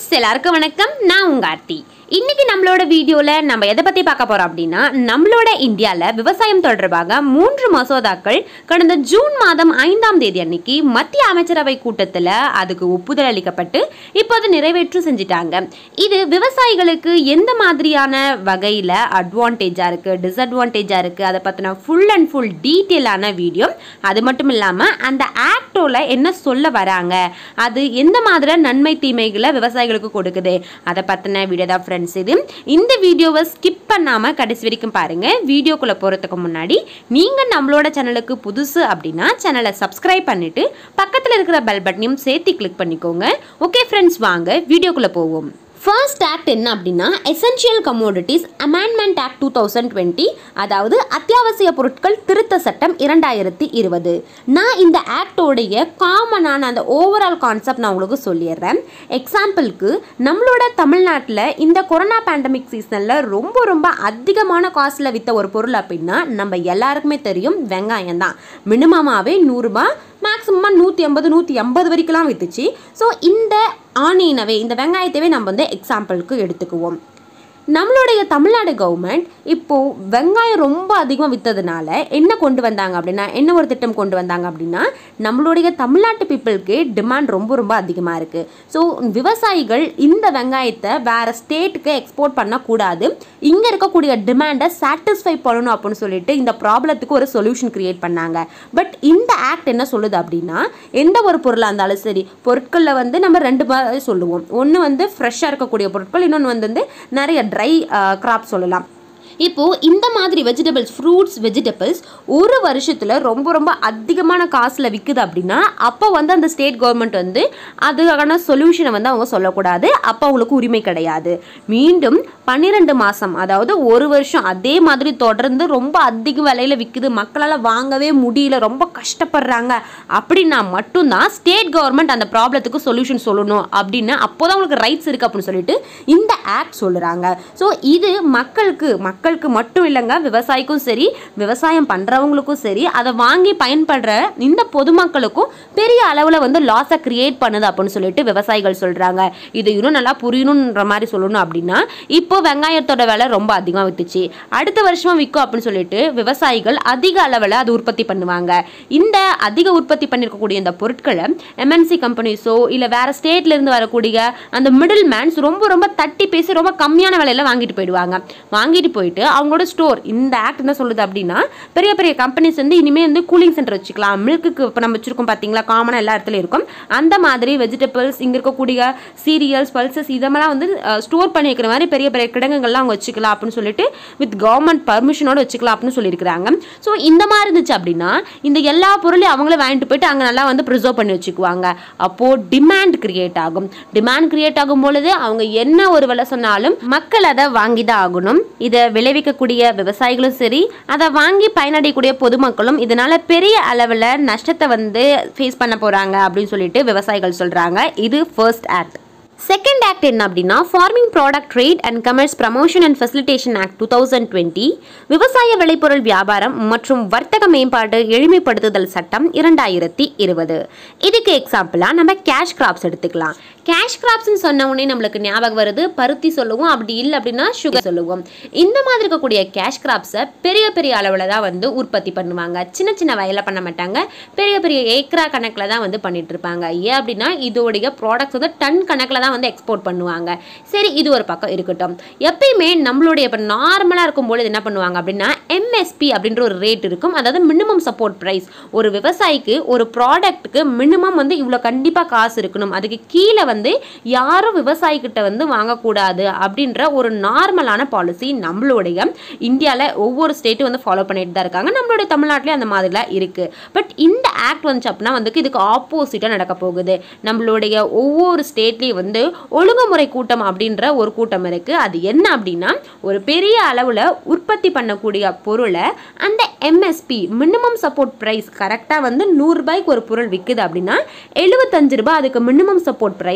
friends எல்லாருக்கும் வணக்கம் நான் உங்க ஆர்த்தி இன்னைக்கு நம்மளோட வீடியோல நம்ம எதை பத்தி பார்க்க போறோம் அப்படின்னா நம்மளோட இந்தியால விவசாயம் தொடர்பாக மூன்று மசோதாக்கள் கடந்த ஜூன் மாதம் ஐந்தாம் தேதி அன்னைக்கு மத்திய அமைச்சரவை கூட்டத்துல அதுக்கு ஒப்புதல் அளிக்கப்பட்டு இப்போது நிறைவேற்றம் செஞ்சிட்டாங்க இது விவசாயிகளுக்கு எந்த மாதிரியான வகையில அட்வான்டேஜா இருக்கு டிஸ்அட்வான்டேஜா இருக்கு அதை பத்தின ஃபுல் அண்ட் ஃபுல் டீட்டெயிலான வீடியோ அது மட்டும் இல்லாம அந்த ஆக்டோல என்ன சொல்ல வராங்க அது எந்த மாதிரியான நன்மை தீமைகளை விவசாயிகளுக்கு கொடுக்குது அதை பற்றின வீடியோ தான் ஃப்ரெண்ட்ஸ் இது இந்த வீடியோவை ஸ்கிப் பண்ணாமல் கடைசி வரைக்கும் பாருங்கள் வீடியோக்குள்ளே போகிறதுக்கு முன்னாடி நீங்கள் நம்மளோட சேனலுக்கு புதுசு அப்படின்னா சேனலை சப்ஸ்கிரைப் பண்ணிவிட்டு பக்கத்தில் இருக்கிற பெல் பட்டனையும் சேர்த்து கிளிக் பண்ணிக்கோங்க ஓகே ஃப்ரெண்ட்ஸ் வாங்க வீடியோக்குள்ளே போவோம் ஃபர்ஸ்ட் ஆக்ட் என்ன அப்படின்னா essential commodities amendment act two thousand twenty அதாவது அத்தியாவசிய பொருட்கள் திருத்த சட்டம் இரண்டாயிரத்தி இருபது நான் இந்த ஆக்டோடைய காமனான அந்த ஓவரால் கான்செப்ட் நான் உங்களுக்கு சொல்லிடுறேன் எக்ஸாம்பிளுக்கு நம்மளோட தமிழ்நாட்டில் இந்த கொரோனா பேண்டமிக் சீசனில் ரொம்ப ரொம்ப அதிகமான காஸ்ட்டில் விற்ற ஒரு பொருள் அப்படின்னா நம்ம எல்லாருக்குமே தெரியும் வெங்காயம் தான் மினிமமாகவே நூறுரூபா மேக்ஸிமமாக நூற்றி ஐம்பது நூற்றி ஐம்பது வரைக்கும்லாம் விற்றுச்சு ஸோ இந்த ஆனியனவே இந்த வெங்காயத்தவே நம்ம வந்து எக்ஸாம்பிளுக்கு எடுத்துக்குவோம் நம்மளுடைய தமிழ்நாடு கவர்மெண்ட் இப்போது வெங்காயம் ரொம்ப அதிகமாக விற்றதுனால என்ன கொண்டு வந்தாங்க அப்படின்னா என்ன ஒரு திட்டம் கொண்டு வந்தாங்க அப்படின்னா நம்மளுடைய தமிழ்நாட்டு பீப்புளுக்கு டிமாண்ட் ரொம்ப ரொம்ப அதிகமாக இருக்குது ஸோ விவசாயிகள் இந்த வெங்காயத்தை வேறு ஸ்டேட்டுக்கு எக்ஸ்போர்ட் பண்ணக்கூடாது இங்கே இருக்கக்கூடிய டிமாண்டை சாட்டிஸ்ஃபை பண்ணணும் அப்படின்னு சொல்லிட்டு இந்த ப்ராப்ளத்துக்கு ஒரு சொல்யூஷன் கிரியேட் பண்ணாங்க பட் இந்த ஆக்ட் என்ன சொல்லுது அப்படின்னா எந்த ஒரு பொருளாக இருந்தாலும் சரி பொருட்களில் வந்து நம்ம ரெண்டு மாதிரி சொல்லுவோம் ஒன்று வந்து ஃப்ரெஷ்ஷாக இருக்கக்கூடிய பொருட்கள் இன்னொன்று வந்து நிறைய ட்ரை கிராப் சொல்லலாம் இப்போது இந்த மாதிரி வெஜிடபிள்ஸ் ஃப்ரூட்ஸ் வெஜிடபிள்ஸ் ஒரு வருஷத்தில் ரொம்ப ரொம்ப அதிகமான காசில் விற்குது அப்படின்னா அப்போ வந்து அந்த ஸ்டேட் கவர்மெண்ட் வந்து அதுக்கான சொல்யூஷனை வந்து அவங்க சொல்லக்கூடாது அப்போ அவங்களுக்கு உரிமை கிடையாது மீண்டும் பன்னிரெண்டு மாதம் அதாவது ஒரு வருஷம் அதே மாதிரி தொடர்ந்து ரொம்ப அதிக விலையில் விற்குது மக்களால் வாங்கவே முடியல ரொம்ப கஷ்டப்படுறாங்க அப்படின்னா மட்டும்தான் ஸ்டேட் கவர்மெண்ட் அந்த ப்ராப்ளத்துக்கு சொல்யூஷன் சொல்லணும் அப்படின்னு அப்போ தான் அவங்களுக்கு ரைட்ஸ் இருக்குது அப்படின்னு சொல்லிட்டு இந்த ஆக்ட் சொல்லுறாங்க ஸோ இது மக்களுக்கு மக்களுக்கு மட்டும் இல்லைங்க விவசாயிக்கும் சரி விவசாயம் பண்ணுறவங்களுக்கும் சரி அதை வாங்கி பயன்படுற இந்த பொதுமக்களுக்கும் பெரிய அளவில் வந்து லாஸை கிரியேட் பண்ணுது அப்படின்னு சொல்லிட்டு விவசாயிகள் சொல்கிறாங்க இது இன்னும் நல்லா புரியணுன்ற மாதிரி சொல்லணும் அப்படின்னா இப்போ வெங்காயத்தோட விலை ரொம்ப அதிகமாக வித்துச்சு அடுத்த வருஷமா விற்கும் அப்படின்னு சொல்லிட்டு விவசாயிகள் அதிக அளவில் அது உற்பத்தி பண்ணுவாங்க இந்த அதிக உற்பத்தி பண்ணியிருக்கக்கூடிய இந்த பொருட்களை எம்என்சி கம்பெனிஸோ இல்லை வேற ஸ்டேட்ல இருந்து வரக்கூடிய அந்த மிடில் மேன்ஸ் ரொம்ப ரொம்ப தட்டி பேசி ரொம்ப கம்மியான விலையில வாங்கிட்டு போயிடுவாங்க வாங்கிட்டு போயிட்டு அவங்களோட ஸ்டோர் இந்த ஆக்ட் என்ன சொல்லுது அப்படின்னா பெரிய பெரிய கம்பெனிஸ் வந்து இனிமேல் வந்து கூலிங் சென்டர் வச்சுக்கலாம் மில்க்குக்கு இப்போ நம்ம வச்சிருக்கோம் பார்த்தீங்களா காமனாக எல்லா இடத்துலையும் இருக்கும் அந்த மாதிரி வெஜிடபிள்ஸ் இங்கே இருக்கக்கூடிய சீரியல்ஸ் பல்சஸ் இதெல்லாம் வந்து ஸ்டோர் பண்ணி வைக்கிற மாதிரி பெரிய பெரிய கிடங்குகள்லாம் அவங்க வச்சுக்கலாம் அப்படின்னு சொல்லிட்டு வித் கவர்மெண்ட் பர்மிஷனோட வச்சுக்கலாம் அப்படின்னு சொல்லியிருக்கிறாங்க ஸோ இந்த மாதிரி இருந்துச்சு அப்படின்னா இந்த எல்லா பொருளையும் அவங்களே வாங்கிட்டு போயிட்டு அங்கே நல்லா வந்து ப்ரிசர்வ் பண்ணி வச்சுக்குவாங்க அப்போது டிமாண்ட் கிரியேட் ஆகும் டிமாண்ட் கிரியேட் ஆகும் பொழுது அவங்க என்ன ஒரு விலை சொன்னாலும் மக்கள் அதை வாங்கி தான் ஆகணும் இதை விளைவிக்கக்கூடிய விவசாயிகளும் சரி அதை வாங்கி பயனடையக்கூடிய பொதுமக்களும் இதனால பெரிய அளவில் நஷ்டத்தை வந்து ஃபேஸ் பண்ண போகிறாங்க அப்படின்னு சொல்லிட்டு விவசாயிகள் சொல்கிறாங்க இது ஃபர்ஸ்ட் ஆக்ட் செகண்ட் ஆக்ட் என்ன அப்படின்னா farming product trade and commerce promotion and facilitation act two thousand twenty விவசாய விளைபொருள் வியாபாரம் மற்றும் வர்த்தக மேம்பாடு எளிமைப்படுத்துதல் சட்டம் இரண்டாயிரத்தி இருபது இதுக்கு எக்ஸாம்பிளாக நம்ம கேஷ் கிராப்ஸ் எடுத்துக்கலாம் கேஷ் கிராப்ஸ்னு சொன்ன உடனே நம்மளுக்கு ஞாபகம் வருது பருத்தி சொல்லுவோம் அப்படி இல்லை அப்படின்னா சுகர் சொல்லுவோம் இந்த மாதிரி இருக்கக்கூடிய கேஷ் கிராப்ஸை பெரிய பெரிய அளவில் தான் வந்து உற்பத்தி பண்ணுவாங்க சின்ன சின்ன வயலில் பண்ண மாட்டாங்க பெரிய பெரிய ஏக்கரா கணக்கில் தான் வந்து பண்ணிட்டு இருப்பாங்க ஏன் அப்படின்னா இதோடைய ப்ராடக்ட்ஸ் வந்து டன் கணக்கில் தான் வந்து எக்ஸ்போர்ட் பண்ணுவாங்க சரி இது ஒரு பக்கம் இருக்கட்டும் எப்பயுமே நம்மளுடைய இப்போ நார்மலாக இருக்கும்போது என்ன பண்ணுவாங்க அப்படின்னா எம்எஸ்பி அப்படின்ற ஒரு ரேட் இருக்கும் அதாவது மினிமம் சப்போர்ட் ப்ரைஸ் ஒரு விவசாயிக்கு ஒரு ப்ராடக்ட்டுக்கு மினிமம் வந்து இவ்வளோ கண்டிப்பாக காசு இருக்கணும் அதுக்கு கீழே வந்து யாரும் விவசாயிக்கிட்ட வந்து வாங்கக்கூடாது அப்படின்ற ஒரு நார்மலான பாலிசி நம்மளுடைய இந்தியாவில் ஒவ்வொரு ஸ்டேட்டும் வந்து ஃபாலோ பண்ணிட்டு தான் இருக்காங்க நம்மளுடைய தமிழ்நாட்டிலே அந்த மாதிரிலாம் இருக்குது பட் இந்த ஆக்ட் வந்துச்சு அப்படின்னா வந்து இதுக்கு ஆப்போசிட்டாக நடக்க போகுது நம்மளுடைய ஒவ்வொரு ஸ்டேட்லேயும் வந்து ஒழுங்குமுறை கூட்டம் அப்படின்ற ஒரு கூட்டம் இருக்குது அது என்ன அப்படின்னா ஒரு பெரிய அளவில் உற்பத்தி பண்ணக்கூடிய பொருளை அந்த எம்எஸ்பி மினிமம் சப்போர்ட் ப்ரைஸ் கரெக்டாக வந்து நூறுரூபாய்க்கு ஒரு பொருள் விற்குது அப்படின்னா எழுபத்தஞ்சு ரூபாய் அதுக்கு மினிமம் சப்போர்ட் ப்ரைஸ்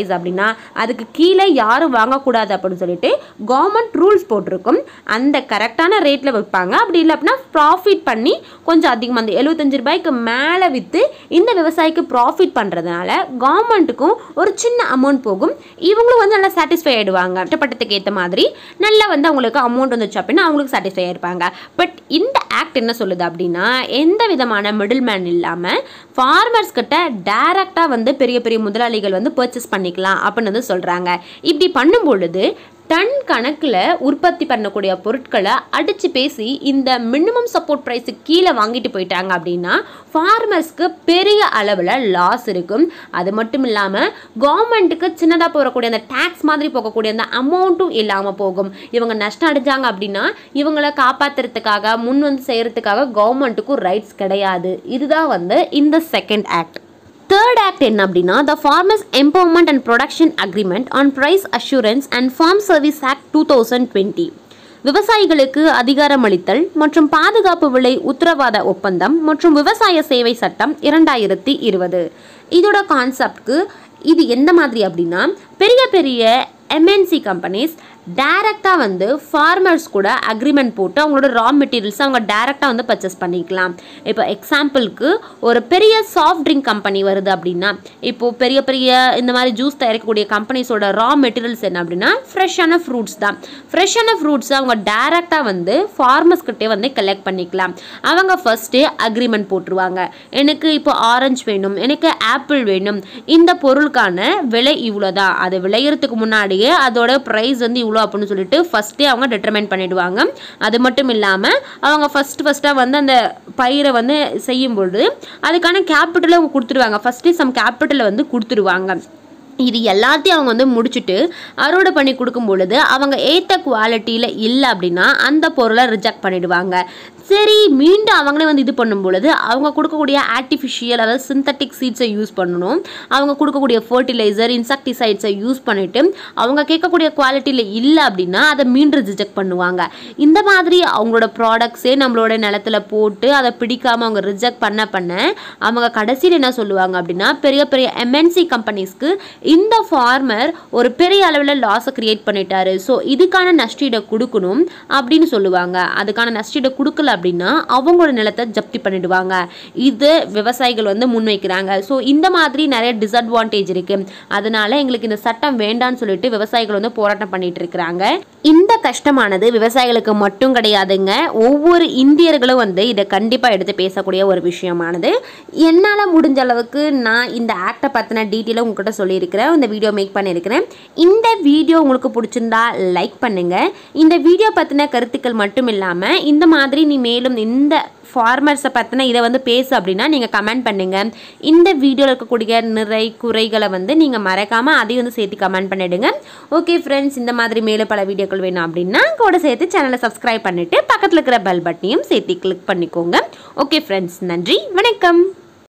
ப்ரைஸ் அப்படின்னா அதுக்கு கீழே யாரும் வாங்கக்கூடாது அப்படின்னு சொல்லிட்டு கவர்மெண்ட் ரூல்ஸ் போட்டிருக்கும் அந்த கரெக்டான ரேட்டில் விற்பாங்க அப்படி இல்லை அப்படின்னா ப்ராஃபிட் பண்ணி கொஞ்சம் அதிகமாக அந்த எழுபத்தஞ்சு ரூபாய்க்கு மேலே விற்று இந்த விவசாயிக்கு ப்ராஃபிட் பண்ணுறதுனால கவர்மெண்ட்டுக்கும் ஒரு சின்ன அமௌண்ட் போகும் இவங்களும் வந்து நல்லா சாட்டிஸ்ஃபை ஆகிடுவாங்க கஷ்டப்பட்டதுக்கு ஏற்ற மாதிரி நல்லா வந்து அவங்களுக்கு அமௌண்ட் வந்துச்சு அப்படின்னா அவங்களுக்கு சாட்டிஸ்ஃபை ஆயிருப்பாங்க பட் இந்த ஆக்ட் என்ன சொல்லுது அப்படின்னா எந்த விதமான மிடில் மேன் இல்லாமல் ஃபார்மர்ஸ் கிட்ட டைரக்டாக வந்து பெரிய பெரிய முதலாளிகள் வந்து பர்ச்சேஸ் பண்ணிக்கலாம் அப்படின்னு வந்து சொல்கிறாங்க இப்படி பண்ணும் பொழுது டன் கணக்கில் உற்பத்தி பண்ணக்கூடிய பொருட்களை அடித்து பேசி இந்த மினிமம் சப்போர்ட் ப்ரைஸுக்கு கீழே வாங்கிட்டு போயிட்டாங்க அப்படின்னா ஃபார்மர்ஸ்க்கு பெரிய அளவில் லாஸ் இருக்கும் அது மட்டும் இல்லாமல் கவர்மெண்ட்டுக்கு சின்னதாக போகக்கூடிய அந்த டேக்ஸ் மாதிரி போகக்கூடிய அந்த அமௌண்ட்டும் இல்லாமல் போகும் இவங்க நஷ்டம் அடைஞ்சாங்க அப்படின்னா இவங்களை காப்பாற்றுறதுக்காக முன் வந்து செய்கிறதுக்காக கவர்மெண்ட்டுக்கும் ரைட்ஸ் கிடையாது இதுதான் வந்து இந்த செகண்ட் ஆக்ட் தேர்ட் ஆக்ட் என்ன அப்படின்னா the farmers empowerment and production agreement on price assurance and farm service act two thousand twenty விவசாயிகளுக்கு அதிகாரமளித்தல் மற்றும் பாதுகாப்பு விலை உத்தரவாத ஒப்பந்தம் மற்றும் விவசாய சேவை சட்டம் இரண்டாயிரத்தி இருபது இதோட கான்செப்ட்க்கு இது எந்த மாதிரி அப்படின்னா பெரிய பெரிய எம்என்சி கம்பெனிஸ் டைரெக்டாக வந்து ஃபார்மர்ஸ் கூட அக்ரிமெண்ட் போட்டு அவங்களோட ரா மெட்டீரியல்ஸ் அவங்க டைரெக்டாக வந்து பர்ச்சேஸ் பண்ணிக்கலாம் இப்போ எக்ஸாம்பிளுக்கு ஒரு பெரிய சாஃப்ட் ட்ரிங்க் கம்பெனி வருது அப்படின்னா இப்போது பெரிய பெரிய இந்த மாதிரி ஜூஸ் தயாரிக்கக்கூடிய கம்பெனிஸோட ரா மெட்டீரியல்ஸ் என்ன அப்படின்னா ஃப்ரெஷ்ஷான ஃப்ரூட்ஸ் தான் ஃப்ரெஷ்ஷான ஃப்ரூட்ஸ் அவங்க டைரெக்டாக வந்து ஃபார்மர்ஸ் கிட்டே வந்து கலெக்ட் பண்ணிக்கலாம் அவங்க ஃபஸ்ட்டு அக்ரிமெண்ட் போட்டுருவாங்க எனக்கு இப்போ ஆரஞ்சு வேணும் எனக்கு ஆப்பிள் வேணும் இந்த பொருளுக்கான விலை இவ்வளோ தான் அது விளையிறதுக்கு முன்னாடியே அதோட ப்ரைஸ் வந்து இவ்வளோ அப்படின்னு சொல்லிட்டு ஃபஸ்ட்டே அவங்க டிட்டர்மைன் பண்ணிடுவாங்க அது மட்டும் இல்லாமல் அவங்க ஃபஸ்ட் ஃபஸ்ட்டாக வந்து அந்த பயிரை வந்து செய்யும்பொழுது அதுக்கான கேபிட்டலை அவங்க கொடுத்துருவாங்க ஃபஸ்ட்டு சம் கேபிட்டலை வந்து கொடுத்துருவாங்க இது எல்லாத்தையும் அவங்க வந்து முடிச்சுட்டு அறுவடை பண்ணி கொடுக்கும் பொழுது அவங்க ஏற்ற குவாலிட்டியில் இல்லை அப்படின்னா அந்த பொருளை ரிஜெக்ட் பண்ணிடுவாங்க சரி மீண்டும் அவங்களே வந்து இது பண்ணும் பொழுது அவங்க கொடுக்கக்கூடிய ஆர்டிஃபிஷியல் அதாவது சிந்தட்டிக் சீட்ஸை யூஸ் பண்ணணும் அவங்க கொடுக்கக்கூடிய ஃபர்டிலைசர் இன்செக்டிசைட்ஸை யூஸ் பண்ணிவிட்டு அவங்க கேட்கக்கூடிய குவாலிட்டியில் இல்லை அப்படின்னா அதை மீண்டும் ரிஜெக்ட் பண்ணுவாங்க இந்த மாதிரி அவங்களோட ப்ராடக்ட்ஸே நம்மளோட நிலத்துல போட்டு அதை பிடிக்காம அவங்க ரிஜெக்ட் பண்ண பண்ண அவங்க கடைசியில் என்ன சொல்லுவாங்க அப்படின்னா பெரிய பெரிய எம்என்சி கம்பெனிஸ்க்கு இந்த ஃபார்மர் ஒரு பெரிய அளவில் லாஸை கிரியேட் பண்ணிட்டாரு ஸோ இதுக்கான நஷ்டீடை கொடுக்கணும் அப்படின்னு சொல்லுவாங்க அதுக்கான நஷ்டீடை கொடுக்கல அப்படின்னா அவங்களோட நிலத்தை ஜப்தி பண்ணிடுவாங்க இது விவசாயிகள் வந்து முன்வைக்கிறாங்க ஸோ இந்த மாதிரி நிறைய டிஸ்அட்வான்டேஜ் இருக்கு அதனால எங்களுக்கு இந்த சட்டம் வேண்டாம்னு சொல்லிட்டு விவசாயிகள் வந்து போராட்டம் பண்ணிட்டு இருக்கிறாங்க இந்த கஷ்டமானது விவசாயிகளுக்கு மட்டும் கிடையாதுங்க ஒவ்வொரு இந்தியர்களும் வந்து இதை கண்டிப்பாக எடுத்து பேசக்கூடிய ஒரு விஷயமானது என்னால் முடிஞ்ச அளவுக்கு நான் இந்த ஆக்டை பற்றின டீட்டெயிலாக உங்ககிட்ட சொல்லியிருக்கிறேன் இந்த வீடியோ மேக் பண்ணியிருக்கிறேன் இந்த வீடியோ உங்களுக்கு பிடிச்சிருந்தா லைக் பண்ணுங்கள் இந்த வீடியோ பற்றின கருத்துக்கள் மட்டும் இல்லாமல் இந்த மாதிரி நீ மேலும் இந்த ஃபார்மர்ஸை பற்றின இதை வந்து பேசு அப்படின்னா நீங்கள் கமெண்ட் பண்ணுங்கள் இந்த வீடியோவில் இருக்கக்கூடிய நிறை குறைகளை வந்து நீங்கள் மறக்காமல் அதையும் வந்து சேர்த்து கமெண்ட் பண்ணிவிடுங்க ஓகே ஃப்ரெண்ட்ஸ் இந்த மாதிரி மேலும் பல வீடியோக்கள் வேணும் அப்படின்னா கூட சேர்த்து சேனலை சப்ஸ்கிரைப் பண்ணிவிட்டு பக்கத்தில் இருக்கிற பெல் பட்டனையும் சேர்த்து கிளிக் பண்ணிக்கோங்க ஓகே ஃப்ரெண்ட்ஸ் நன்றி வணக்கம்